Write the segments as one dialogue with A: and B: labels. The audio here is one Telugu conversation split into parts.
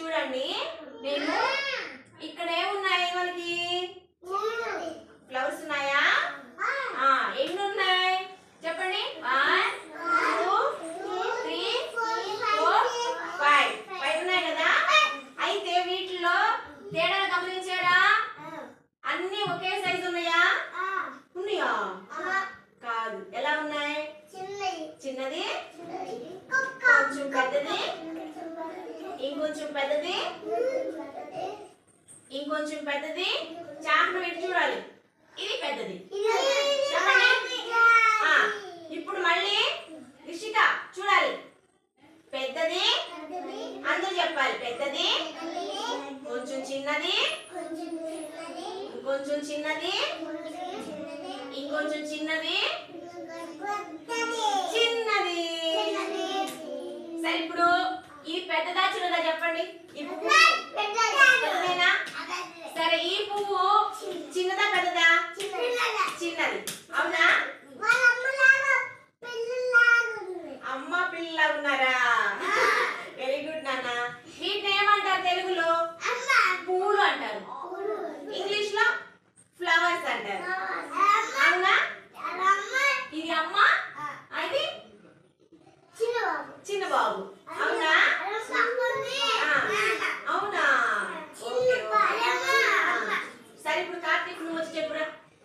A: చూడండి నేను ఇక్కడ ఏమున్నాయి మనకి ఫ్లవర్స్ ఉన్నాయా ఆ, ఎన్ని ఉన్నాయి చెప్పండి one two three four five five ఉన్నాయి కదా అయితే వీటిలో తేడాలు గమనించారా అన్ని ఒకే సైజు ఉన్నాయా ఉన్నాయా కాదు ఎలా ఉన్నాయి చిన్నది కొంచెం పెద్దది ఇంకొంచెం పెద్దది ఇంకొంచెం పెద్దది చాపను పెట్టి చూడాలి ఇది పెద్దది ఆ, ఇప్పుడు మళ్ళీ రిషిక చూడాలి పెద్దది అందరూ చెప్పాలి పెద్దది కొంచెం చిన్నది ఇంకొంచెం చిన్నది ఇంకొంచెం చిన్నది చిన్నది సరే ఇప్పుడు ఇది పెద్దదా చిన్నదా చెప్పండి ఈ పువ్వు పెద్దదేనా సరే ఈ పువ్వు చిన్నదా పెద్దదా చిన్నది అవునా అమ్మ పిల్ల ఉన్నారా వెరీ గుడ్ నాన్న వీటిని ఏమంటారు తెలుగులో పువ్వులు అంటారు ఇంగ్లీష్ లో ఫ్లవర్స్ అంటారు అవునా ఇది అమ్మ అది చిన్న బాబు అవునా ఆ, అవునా ఓకే, ఓకే. ఆ, సరే ఇప్పుడు కార్తీక్ నువ్వు వచ్చి చెప్పురా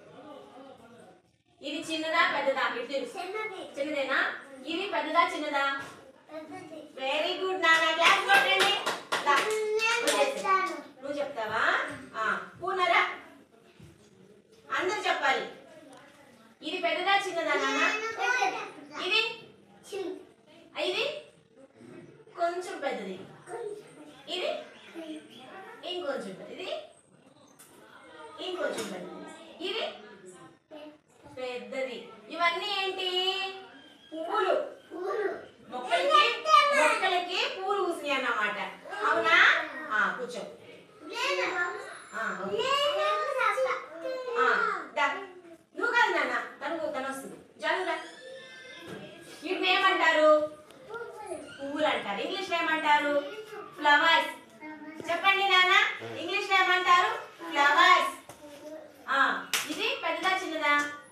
A: ఇది చిన్నదా పెద్దదా ఇటు తిరుగు. చిన్నదేనా ఇది పెద్దదా చిన్నదా వెరీ గుడ్ నాన్న క్లాస్ కొట్టండి దా, వచ్చేసి. నువ్వు చెప్తావా ఆ, పూనరా అందరు చెప్పాలి ఇది పెద్దదా చిన్నదా నాన్న ఇది ఇది కొంచెం పెద్దది ఇది ఇంకొంచెం పెద్దది ఇంకొంచెం పెద్దది ఇది పెద్దది ఇవన్నీ ఏంటి పువ్వులు మొక్కలకి మొక్కలకి పూలు పూసినాయి అన్నమాట అవునా ఆ, కూర్చో ఆ, ఓకే. ఆ, దా. నువ్వు కాదు నాన్న తను తను వస్తుంది జాగ్రత్త వీటిని ఏమంటారు పువ్వులు అంటారు ఇంగ్లీష్ లో ఏమంటారు ఫ్లవర్స్ చెప్పండి నాన్న ఇంగ్లీష్ లో ఏమంటారు ఫ్లవర్స్ ఆ ఇది పెద్దదా చిన్నదా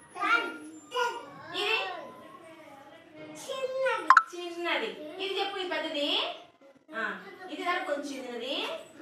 A: ఇది చిన్నది ఇది చెప్పు ఇది పెద్దది ఆ, ఇది దాని కొంచెం చిన్నది